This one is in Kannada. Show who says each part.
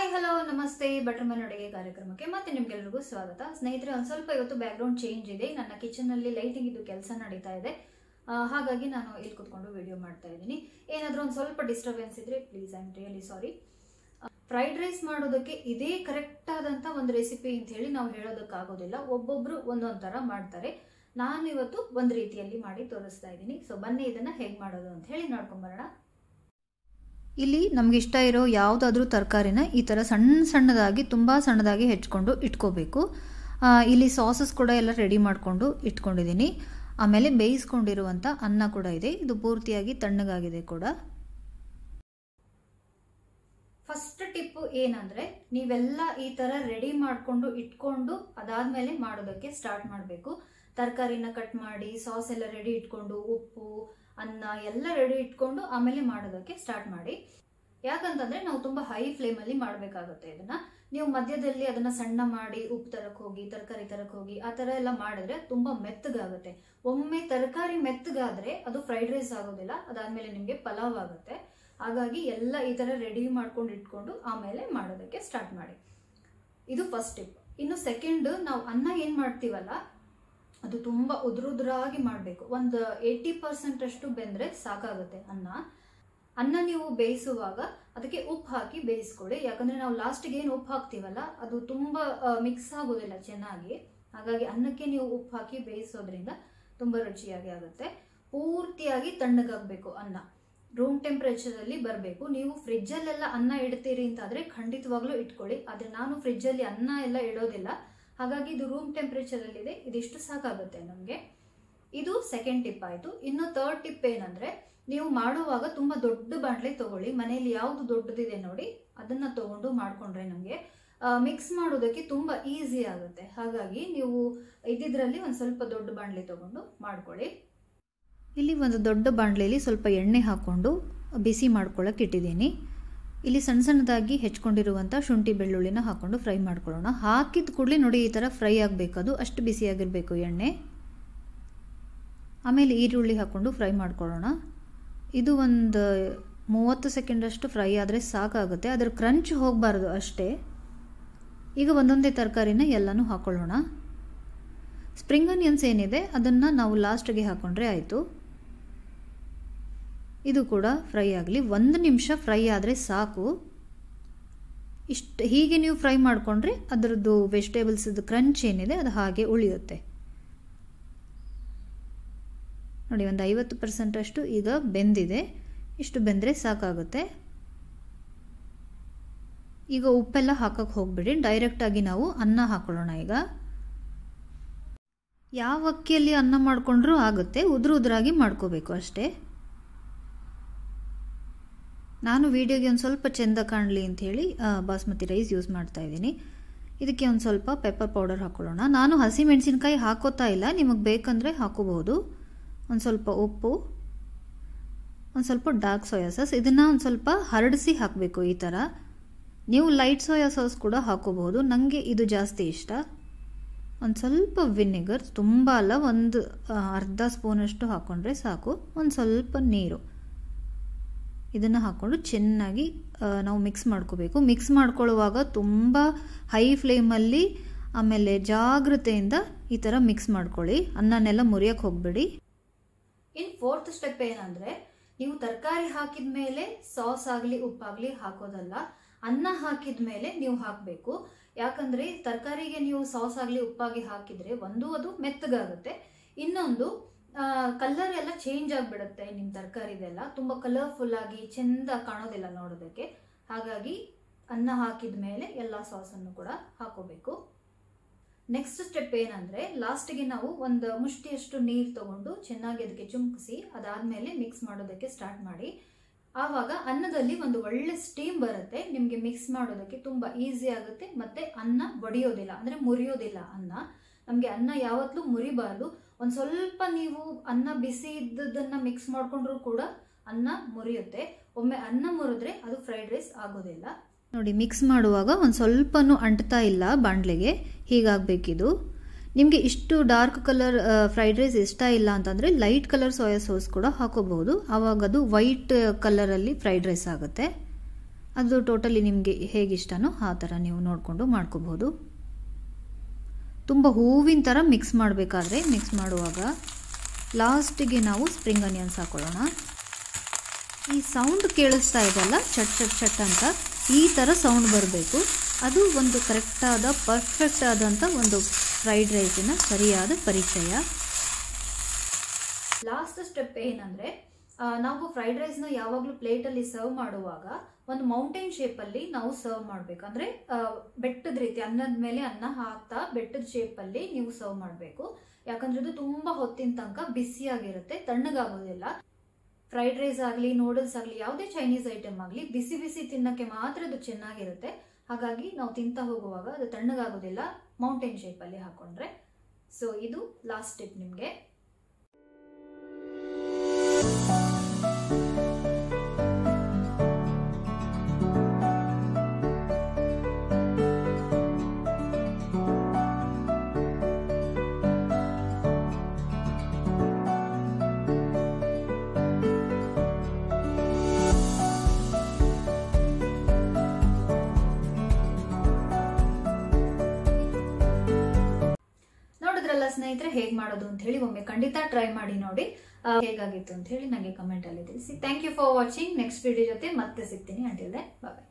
Speaker 1: ಹಾಯ್ ಹಲೋ ನಮಸ್ತೆ ಬಟರ್ ಮನ್ ಅಡುಗೆ ಕಾರ್ಯಕ್ರಮಕ್ಕೆ ಮತ್ತೆ ನಿಮ್ಗೆಲ್ರಿಗೂ ಸ್ವಾಗತ ಸ್ನೇಹಿತರೆ ಒಂದು ಸ್ವಲ್ಪ ಇವತ್ತು ಬ್ಯಾಕ್ಗ್ರೌಂಡ್ ಚೇಂಜ್ ಇದೆ ನನ್ನ ಕಿಚನಲ್ಲಿ ಲೈಟಿಂಗ್ ಇದು ಕೆಲಸ ನಡೀತಾ ಇದೆ ಆ, ಹಾಗಾಗಿ ನಾನು ಇಲ್ಲಿ ಕುತ್ಕೊಂಡು ವಿಡಿಯೋ ಮಾಡ್ತಾ ಇದ್ದೀನಿ ಏನಾದರೂ ಒಂದು ಸ್ವಲ್ಪ ಡಿಸ್ಟರ್ಬೆನ್ಸ್ ಇದ್ರೆ please I am really sorry fried rice ಮಾಡೋದಕ್ಕೆ ಇದೇ ಕರೆಕ್ಟ್ ಆದಂಥ ಒಂದು ರೆಸಿಪಿ ಅಂತ ಹೇಳಿ ನಾವು ಹೇಳೋದಕ್ಕಾಗೋದಿಲ್ಲ ಒಬ್ಬೊಬ್ರು ಒಂದೊಂದು ಥರ ಮಾಡ್ತಾರೆ ನಾನು ಇವತ್ತು ಒಂದು ರೀತಿಯಲ್ಲಿ ಮಾಡಿ ತೋರಿಸ್ತಾ ಇದ್ದೀನಿ ಸೊ ಬನ್ನಿ ಇದನ್ನು ಹೇಗೆ ಮಾಡೋದು ಅಂತ ಹೇಳಿ ನೋಡ್ಕೊಂಬರೋಣ ಇಲ್ಲಿ ನಮ್ಗೆ ಇಷ್ಟ ಇರೋ ಯಾವುದಾದ್ರೂ ತರಕಾರಿನ ಈ ಥರ ಸಣ್ಣ ಸಣ್ಣದಾಗಿ ತುಂಬ ಸಣ್ಣದಾಗಿ ಹೆಚ್ಕೊಂಡು ಇಟ್ಕೋಬೇಕು ಆ, ಇಲ್ಲಿ ಸಾಸಸ್ ಕೂಡ ಎಲ್ಲ ರೆಡಿ ಮಾಡಿಕೊಂಡು ಇಟ್ಕೊಂಡಿದ್ದೀನಿ ಆಮೇಲೆ ಬೇಯಿಸ್ಕೊಂಡಿರುವಂಥ ಅನ್ನ ಕೂಡ ಇದೆ ಇದು ಪೂರ್ತಿಯಾಗಿ ತಣ್ಣಗಾಗಿದೆ ಕೂಡ ಫಸ್ಟ್ ಟಿಪ್ ಏನಂದ್ರೆ ನೀವೆಲ್ಲ ಈ ತರ ರೆಡಿ ಮಾಡಿಕೊಂಡು ಇಟ್ಕೊಂಡು ಅದಾದ್ಮೇಲೆ ಮಾಡೋದಕ್ಕೆ ಸ್ಟಾರ್ಟ್ ಮಾಡಬೇಕು ತರಕಾರಿನ ಕಟ್ ಮಾಡಿ ಸಾಸ್ ಎಲ್ಲ ರೆಡಿ ಇಟ್ಕೊಂಡು ಉಪ್ಪು ಅನ್ನ ಎಲ್ಲ ರೆಡಿ ಇಟ್ಕೊಂಡು ಆಮೇಲೆ ಮಾಡೋದಕ್ಕೆ ಸ್ಟಾರ್ಟ್ ಮಾಡಿ ಯಾಕಂತಂದ್ರೆ ನಾವು ತುಂಬಾ ಹೈ ಫ್ಲೇಮ್ ಅಲ್ಲಿ ಮಾಡಬೇಕಾಗುತ್ತೆ ಇದನ್ನ ನೀವು ಮಧ್ಯದಲ್ಲಿ ಅದನ್ನ ಸಣ್ಣ ಮಾಡಿ ಉಪ್ಪು ತರಕ್ ಹೋಗಿ ತರಕಾರಿ ತರಕ್ ಹೋಗಿ ಆ ತರ ಎಲ್ಲ ಮಾಡಿದ್ರೆ ತುಂಬಾ ಮೆತ್ತಗಾಗುತ್ತೆ ಒಮ್ಮೆ ತರಕಾರಿ ಮೆತ್ತಗಾದ್ರೆ ಅದು ಫ್ರೈಡ್ ರೈಸ್ ಆಗೋದಿಲ್ಲ ಅದಾದ್ಮೇಲೆ ನಿಮಗೆ ಪಲಾವ್ ಆಗುತ್ತೆ ಹಾಗಾಗಿ ಎಲ್ಲ ಈ ತರ ರೆಡಿ ಮಾಡ್ಕೊಂಡು ಇಟ್ಕೊಂಡು ಆಮೇಲೆ ಮಾಡೋದಕ್ಕೆ ಸ್ಟಾರ್ಟ್ ಮಾಡಿ ಇದು ಫಸ್ಟ್ ಟಿಪ್ ಇನ್ನು ಸೆಕೆಂಡ್ ನಾವು ಅನ್ನ ಏನ್ ಮಾಡ್ತೀವಲ್ಲ ಅದು ತುಂಬಾ ಉದುರುದ್ರಾಗಿ ಮಾಡಬೇಕು ಒಂದು ಏಯ್ಟಿ ಪರ್ಸೆಂಟ್ ಅಷ್ಟು ಬೆಂದ್ರೆ ಸಾಕಾಗುತ್ತೆ ಅನ್ನ ಅನ್ನ ನೀವು ಬೇಯಿಸುವಾಗ ಅದಕ್ಕೆ ಉಪ್ಪು ಹಾಕಿ ಬೇಯಿಸ್ಕೊಳ್ಳಿ ಯಾಕಂದ್ರೆ ನಾವು ಲಾಸ್ಟ್ಗೆ ಏನು ಉಪ್ಪು ಹಾಕ್ತೀವಲ್ಲ ಅದು ತುಂಬಾ ಮಿಕ್ಸ್ ಆಗೋದಿಲ್ಲ ಚೆನ್ನಾಗಿ ಹಾಗಾಗಿ ಅನ್ನಕ್ಕೆ ನೀವು ಉಪ್ಪು ಹಾಕಿ ಬೇಯಿಸೋದ್ರಿಂದ ತುಂಬಾ ರುಚಿಯಾಗಿ ಆಗುತ್ತೆ ಪೂರ್ತಿಯಾಗಿ ತಣ್ಣಗಾಗಬೇಕು ಅನ್ನ ರೂಮ್ ಟೆಂಪರೇಚರಲ್ಲಿ ಬರಬೇಕು ನೀವು ಫ್ರಿಜ್ಜಲ್ಲೆಲ್ಲ ಅನ್ನ ಇಡ್ತೀರಿ ಅಂತಾದ್ರೆ ಖಂಡಿತವಾಗ್ಲೂ ಇಟ್ಕೊಳ್ಳಿ ಆದರೆ ನಾನು ಫ್ರಿಜ್ಜಲ್ಲಿ ಅನ್ನ ಎಲ್ಲ ಇಡೋದಿಲ್ಲ ಹಾಗಾಗಿ ಇದು ರೂಮ್ ಟೆಂಪರೇಚರಲ್ಲಿದೆ ಇದಿಷ್ಟು ಸಾಕಾಗುತ್ತೆ ನಮಗೆ ಇದು ಸೆಕೆಂಡ್ ಟಿಪ್ ಆಯಿತು ಇನ್ನು ಥರ್ಡ್ ಟಿಪ್ ಏನಂದ್ರೆ ನೀವು ಮಾಡುವಾಗ ತುಂಬ ದೊಡ್ಡ ಬಾಣಲೆ ತಗೊಳ್ಳಿ ಮನೆಯಲ್ಲಿ ಯಾವುದು ದೊಡ್ಡದಿದೆ ನೋಡಿ ಅದನ್ನ ತಗೊಂಡು ಮಾಡ್ಕೊಂಡ್ರೆ ನಮಗೆ ಮಿಕ್ಸ್ ಮಾಡೋದಕ್ಕೆ ತುಂಬ ಈಸಿ ಆಗುತ್ತೆ ಹಾಗಾಗಿ ನೀವು ಇದ್ದಿದ್ರಲ್ಲಿ ಒಂದು ಸ್ವಲ್ಪ ದೊಡ್ಡ ಬಾಣಲೆ ತಗೊಂಡು ಮಾಡ್ಕೊಳ್ಳಿ ಇಲ್ಲಿ ಒಂದು ದೊಡ್ಡ ಬಾಣಲೆಯಲ್ಲಿ ಸ್ವಲ್ಪ ಎಣ್ಣೆ ಹಾಕ್ಕೊಂಡು ಬಿಸಿ ಮಾಡ್ಕೊಳ್ಳೋಕೆ ಇಟ್ಟಿದ್ದೀನಿ ಇಲ್ಲಿ ಸಣ್ಣ ಸಣ್ಣದಾಗಿ ಹೆಚ್ಕೊಂಡಿರುವಂಥ ಶುಂಠಿ ಬೆಳ್ಳುಳ್ಳಿನ ಹಾಕ್ಕೊಂಡು ಫ್ರೈ ಮಾಡ್ಕೊಳ್ಳೋಣ ಹಾಕಿದ ಕೂಡಲೇ ನೋಡಿ ಈ ಥರ ಫ್ರೈ ಆಗಬೇಕದು ಅಷ್ಟು ಬಿಸಿಯಾಗಿರಬೇಕು ಎಣ್ಣೆ ಆಮೇಲೆ ಈರುಳ್ಳಿ ಹಾಕ್ಕೊಂಡು ಫ್ರೈ ಮಾಡ್ಕೊಳ್ಳೋಣ ಇದು ಒಂದು ಮೂವತ್ತು ಸೆಕೆಂಡಷ್ಟು ಫ್ರೈ ಆದರೆ ಸಾಕಾಗುತ್ತೆ ಅದರ ಕ್ರಂಚ್ ಹೋಗಬಾರ್ದು ಅಷ್ಟೇ ಈಗ ಒಂದೊಂದೇ ತರಕಾರಿನ ಎಲ್ಲನೂ ಹಾಕ್ಕೊಳ್ಳೋಣ ಸ್ಪ್ರಿಂಗ್ ಆನಿಯನ್ಸ್ ಏನಿದೆ ಅದನ್ನು ನಾವು ಲಾಸ್ಟ್ಗೆ ಹಾಕ್ಕೊಂಡ್ರೆ ಆಯಿತು ಇದು ಕೂಡ ಫ್ರೈ ಆಗಲಿ ಒಂದು ನಿಮಿಷ ಫ್ರೈ ಆದರೆ ಸಾಕು ಇಷ್ಟು ಹೀಗೆ ನೀವು ಫ್ರೈ ಮಾಡಿಕೊಂಡ್ರೆ ಅದರದ್ದು ವೆಜಿಟೇಬಲ್ಸದ್ದು ಕ್ರಂಚ್ ಏನಿದೆ ಅದು ಹಾಗೆ ಉಳಿಯುತ್ತೆ ನೋಡಿ ಒಂದು ಐವತ್ತು ಪರ್ಸೆಂಟಷ್ಟು ಈಗ ಬೆಂದಿದೆ ಇಷ್ಟು ಬೆಂದರೆ ಸಾಕಾಗುತ್ತೆ ಈಗ ಉಪ್ಪೆಲ್ಲ ಹಾಕಕ್ಕೆ ಹೋಗ್ಬಿಡಿ ಡೈರೆಕ್ಟಾಗಿ ನಾವು ಅನ್ನ ಹಾಕೊಳ್ಳೋಣ ಈಗ ಯಾವ ಅಕ್ಕಿಯಲ್ಲಿ ಅನ್ನ ಮಾಡಿಕೊಂಡ್ರೂ ಆಗುತ್ತೆ ಉದುರು ಉದುರಾಗಿ ಮಾಡ್ಕೋಬೇಕು ಅಷ್ಟೇ ನಾನು ವಿಡಿಯೋಗೆ ಒಂದು ಸ್ವಲ್ಪ ಚೆಂದ ಕಾಣಲಿ ಅಂಥೇಳಿ ಬಾಸ್ಮತಿ ರೈಸ್ ಯೂಸ್ ಮಾಡ್ತಾ ಇದ್ದೀನಿ ಇದಕ್ಕೆ ಒಂದು ಸ್ವಲ್ಪ ಪೆಪ್ಪರ್ ಪೌಡರ್ ಹಾಕ್ಕೊಳ್ಳೋಣ ನಾನು ಹಸಿ ಮೆಣಸಿನ್ಕಾಯಿ ಹಾಕೋತಾ ಇಲ್ಲ ನಿಮಗೆ ಬೇಕಂದರೆ ಹಾಕೋಬಹುದು ಒಂದು ಸ್ವಲ್ಪ ಉಪ್ಪು ಒಂದು ಸ್ವಲ್ಪ ಡಾರ್ಕ್ ಸೋಯಾ ಸಾಸ್ ಇದನ್ನು ಒಂದು ಸ್ವಲ್ಪ ಹರಡಿಸಿ ಹಾಕಬೇಕು ಈ ಥರ ನೀವು ಲೈಟ್ ಸೋಯಾ ಸಾಸ್ ಕೂಡ ಹಾಕೋಬಹುದು ನನಗೆ ಇದು ಜಾಸ್ತಿ ಇಷ್ಟ ಒಂದು ಸ್ವಲ್ಪ ವಿನೆಗರ್ ತುಂಬ ಅಲ್ಲ ಒಂದು ಅರ್ಧ ಸ್ಪೂನಷ್ಟು ಹಾಕ್ಕೊಂಡ್ರೆ ಸಾಕು ಒಂದು ಸ್ವಲ್ಪ ನೀರು ಇದನ್ನು ಹಾಕ್ಕೊಂಡು ಚೆನ್ನಾಗಿ ನಾವು ಮಿಕ್ಸ್ ಮಾಡ್ಕೋಬೇಕು ಮಿಕ್ಸ್ ಮಾಡ್ಕೊಳ್ಳುವಾಗ ತುಂಬ ಹೈ ಫ್ಲೇಮಲ್ಲಿ ಆಮೇಲೆ ಜಾಗ್ರತೆಯಿಂದ ಈ ಥರ ಮಿಕ್ಸ್ ಮಾಡ್ಕೊಳ್ಳಿ ಅನ್ನನೆಲ್ಲ ಮುರಿಯೋಕ್ಕೆ ಹೋಗ್ಬೇಡಿ ಇನ್ನು ಫೋರ್ತ್ ಸ್ಟೆಪ್ ಏನಂದರೆ ನೀವು ತರಕಾರಿ ಹಾಕಿದ ಮೇಲೆ ಸಾಸ್ ಆಗಲಿ ಉಪ್ಪಾಗಲಿ ಹಾಕೋದಲ್ಲ ಅನ್ನ ಹಾಕಿದ ಮೇಲೆ ನೀವು ಹಾಕಬೇಕು ಯಾಕಂದರೆ ತರಕಾರಿಗೆ ನೀವು ಸಾಸ್ ಆಗಲಿ ಉಪ್ಪಾಗಿ ಹಾಕಿದರೆ ಒಂದು ಅದು ಮೆತ್ತಗಾಗುತ್ತೆ ಇನ್ನೊಂದು ಕಲರ್ ಎಲ್ಲ ಚೇಂಜ್ ಆಗಿಬಿಡುತ್ತೆ ನಿಮ್ಮ ತರಕಾರಿದೆಲ್ಲ ತುಂಬ ಕಲರ್ಫುಲ್ ಆಗಿ ಚೆಂದ ಕಾಣೋದಿಲ್ಲ ನೋಡೋದಕ್ಕೆ ಹಾಗಾಗಿ ಅನ್ನ ಹಾಕಿದ ಮೇಲೆ ಎಲ್ಲ ಸಾಸನ್ನು ಕೂಡ ಹಾಕೋಬೇಕು ನೆಕ್ಸ್ಟ್ ಸ್ಟೆಪ್ ಏನಂದ್ರೆ ಲಾಸ್ಟ್ಗೆ ನಾವು ಒಂದು ಮುಷ್ಟಿಯಷ್ಟು ನೀರು ತಗೊಂಡು ಚೆನ್ನಾಗಿ ಅದಕ್ಕೆ ಚುಮ್ಕಿಸಿ ಅದಾದ್ಮೇಲೆ ಮಿಕ್ಸ್ ಮಾಡೋದಕ್ಕೆ ಸ್ಟಾರ್ಟ್ ಮಾಡಿ ಆವಾಗ ಅನ್ನದಲ್ಲಿ ಒಂದು ಒಳ್ಳೆ ಸ್ಟೀಮ್ ಬರುತ್ತೆ ನಿಮಗೆ ಮಿಕ್ಸ್ ಮಾಡೋದಕ್ಕೆ ತುಂಬಾ ಈಸಿ ಆಗುತ್ತೆ ಮತ್ತೆ ಅನ್ನ ಒಡೆಯೋದಿಲ್ಲ ಅಂದ್ರೆ ಮುರಿಯೋದಿಲ್ಲ ಅನ್ನ ನಮಗೆ ಅನ್ನ ಯಾವತ್ತೂ ಮುರಿಬಾರ್ದು ಒಂದು ಸ್ವಲ್ಪ ನೀವು ಅನ್ನ ಬಿಸಿ ಇದ್ದದನ್ನ ಮಿಕ್ಸ್ ಮಾಡ್ಕೊಂಡ್ರು ಕೂಡ ಅನ್ನ ಮುರಿಯುತ್ತೆ ಒಮ್ಮೆ ಅನ್ನ ಮುರಿದ್ರೆ ಅದು ಫ್ರೈಡ್ ರೈಸ್ ಆಗೋದಿಲ್ಲ ನೋಡಿ ಮಿಕ್ಸ್ ಮಾಡುವಾಗ ಒಂದು ಸ್ವಲ್ಪನೂ ಅಂಟ್ತಾ ಇಲ್ಲ ಬಾಣಲೆಗೆ ಹೀಗಾಗಬೇಕಿದು ನಿಮಗೆ ಇಷ್ಟು ಡಾರ್ಕ್ ಕಲರ್ ಫ್ರೈಡ್ ರೈಸ್ ಇಷ್ಟ ಇಲ್ಲ ಅಂತಂದರೆ ಲೈಟ್ ಕಲರ್ ಸೋಯಾ ಸಾಸ್ ಕೂಡ ಹಾಕೋಬಹುದು ಆವಾಗ ಅದು ವೈಟ್ ಕಲರಲ್ಲಿ ಫ್ರೈಡ್ ರೈಸ್ ಆಗುತ್ತೆ ಅದು ಟೋಟಲಿ ನಿಮಗೆ ಹೇಗಿಷ್ಟನೋ ಆ ಥರ ನೀವು ನೋಡಿಕೊಂಡು ಮಾಡ್ಕೋಬಹುದು ತುಂಬ ಹೂವಿನ ಥರ ಮಿಕ್ಸ್ ಮಾಡಬೇಕಾದ್ರೆ ಮಿಕ್ಸ್ ಮಾಡುವಾಗ ಲಾಸ್ಟಿಗೆ ನಾವು ಸ್ಪ್ರಿಂಗ್ ಅನಿಯನ್ಸ್ ಹಾಕೊಳ್ಳೋಣ ಈ ಸೌಂಡ್ ಕೇಳಿಸ್ತಾ ಇದೆಯಲ್ಲ ಚಟ್ ಚಟ್ ಚಟ್ ಅಂತ ಈ ಥರ ಸೌಂಡ್ ಬರಬೇಕು ಅದು ಒಂದು ಕರೆಕ್ಟಾದ ಪರ್ಫೆಕ್ಟ್ ಆದಂಥ ಒಂದು ಫ್ರೈಡ್ ರೈಸಿನ ಸರಿಯಾದ ಪರಿಚಯ ಲಾಸ್ಟ್ ಸ್ಟೆಪ್ ಏನಂದರೆ ನಾವು ಫ್ರೈಡ್ ರೈಸ್ನ ಯಾವಾಗಲೂ ಪ್ಲೇಟಲ್ಲಿ ಸರ್ವ್ ಮಾಡುವಾಗ ಒಂದು ಮೌಂಟೇನ್ ಶೇಪಲ್ಲಿ ನಾವು ಸರ್ವ್ ಮಾಡಬೇಕು ಅಂದರೆ ಬೆಟ್ಟದ ರೀತಿ ಅನ್ನದ ಮೇಲೆ ಅನ್ನ ಹಾಕ್ತಾ ಬೆಟ್ಟದ ಶೇಪಲ್ಲಿ ನೀವು ಸರ್ವ್ ಮಾಡಬೇಕು ಯಾಕಂದ್ರೆ ಇದು ತುಂಬ ಹೊತ್ತಿನ ತನಕ ಬಿಸಿಯಾಗಿರುತ್ತೆ ತಣ್ಣಗಾಗೋದಿಲ್ಲ ಫ್ರೈಡ್ ರೈಸ್ ಆಗಲಿ ನೂಡಲ್ಸ್ ಆಗಲಿ ಯಾವುದೇ ಚೈನೀಸ್ ಐಟಮ್ ಆಗಲಿ ಬಿಸಿ ಬಿಸಿ ತಿನ್ನಕ್ಕೆ ಮಾತ್ರ ಅದು ಚೆನ್ನಾಗಿರುತ್ತೆ ಹಾಗಾಗಿ ನಾವು ತಿಂತಾ ಹೋಗುವಾಗ ಅದು ತಣ್ಣಗಾಗೋದಿಲ್ಲ ಮೌಂಟೇನ್ ಶೇಪಲ್ಲಿ ಹಾಕೊಂಡ್ರೆ ಸೊ ಇದು ಲಾಸ್ಟ್ ಟಿಪ್ ನಿಮಗೆ ನೋಡಿದ್ರಲ್ಲ ಸ್ನೇಹಿತರೆ ಹೇಗೆ ಮಾಡೋದು ಅಂತ ಹೇಳಿ ಒಮ್ಮೆ ಖಂಡಿತ ಟ್ರೈ ಮಾಡಿ ನೋಡಿ ಆ, ಹೇಗಾಗಿತ್ತು ಅಂತ ಹೇಳಿ ನನಗೆ ಕಮೆಂಟ್ ಅಲ್ಲಿ ತಿಳಿಸಿ thank you for watching next video ಜೊತೆ ಮತ್ತೆ ಸಿಗ್ತೀನಿ ಅಂಟಿಲ್ದೆ ಬಾಯ್